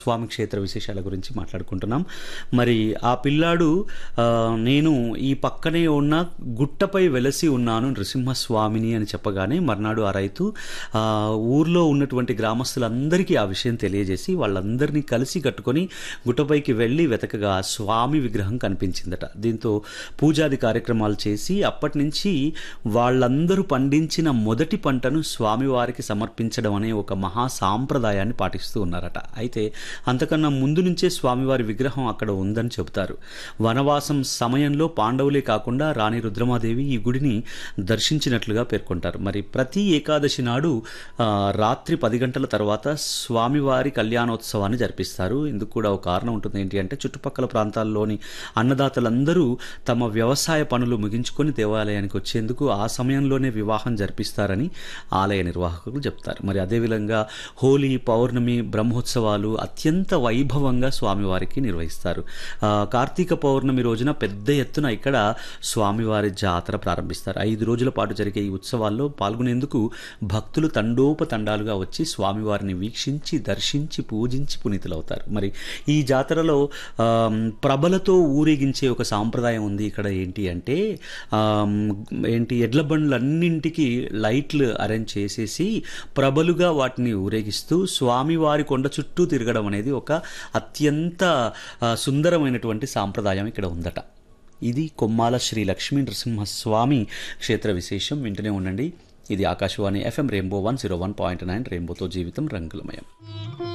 స్వామి క్షేత్ర విశేషాల గురించి మాట్లాడుకుంటున్నాం మరి ఆ పిల్లాడు ఆ, నేను ఈ పక్కనే ఉన్న గుట్టపై వెలసి ఉన్నాను నృసింహస్వామిని అని చెప్పగానే మర్నాడు ఆ రైతు ఆ, ఊర్లో ఉన్నటువంటి గ్రామస్తులందరికీ ఆ విషయం తెలియజేసి వాళ్ళందరినీ కలిసి కట్టుకొని గుట్టపైకి వెళ్ళి వెతకగా ఆ స్వామి విగ్రహం కనిపించిందట దీంతో పూజాది కార్యక్రమాలు చేసి అప్పటి నుంచి వాళ్ళందరూ పండించిన మొదటి పంటను స్వామివారికి సమర్పించడం అనే ఒక మహా సాంప్రదాయాన్ని పాటిస్తూ ఉన్నారట అయితే అంతకన్నా ముందు నుంచే స్వామివారి విగ్రహం అక్కడ ఉందని చెబుతారు వనవాసం సమయంలో పాండవులే కాకుండా రాణి రుద్రమాదేవి ఈ గుడిని దర్శించినట్లుగా పేర్కొంటారు మరి ప్రతి ఏకాదశి నాడు ఆ, రాత్రి పది గంటల తర్వాత స్వామివారి కళ్యాణోత్సవాన్ని జరిపిస్తారు ఇందుకు కూడా ఒక కారణం ఉంటుంది ఏంటి అంటే చుట్టుపక్కల ప్రాంతాల్లోని అన్నదాతలందరూ తమ వ్యవసాయ పనులు ముగించుకొని దేవాలయానికి వచ్చేందుకు ఆ సమయంలోనే వివాహం జరిపిస్తారని ఆలయ నిర్వాహకులు చెప్తారు మరి అదేవిధంగా హోలీ పౌర్ణమి బ్రహ్మోత్సవాలు అత్యంత వైభవంగా స్వామివారికి నిర్వహిస్తారు ఆ, కార్తీక పౌర్ణమి రోజున పెద్ద ఎత్తున ఇక్కడ స్వామివారి జాతర ప్రారంభిస్తారు ఐదు రోజుల పాటు జరిగే ఈ ఉత్సవాల్లో పాల్గొనేందుకు భక్తులు తండోపతండాలుగా వచ్చి స్వామివారిని వీక్షించి దర్శించి పూజించి పునీతులవుతారు మరి ఈ జాతరలో ఆమ్, ప్రభలతో ఊరేగించే ఒక సాంప్రదాయం ఉంది ఇక్కడ ఏంటి అంటే ఆమ్, ఏంటి ఎడ్ల బండ్లన్నింటికి లైట్లు అరేంజ్ చేసేసి ప్రభలుగా వాటిని ఊరేగిస్తూ స్వామివారి కొండ చుట్టూ తిరగడం అనేది ఒక అత్యంత ఆ, సుందరమైనటువంటి సాంప్రదాయం ఇక్కడ ఉందట ఇది కొమ్మాల శ్రీ లక్ష్మీ నరసింహస్వామి క్షేత్ర విశేషం వింటూనే ఉండండి ఇది Akashvani FM rainbow one zero one point nine రెయిన్బోతో జీవితం రంగులమయం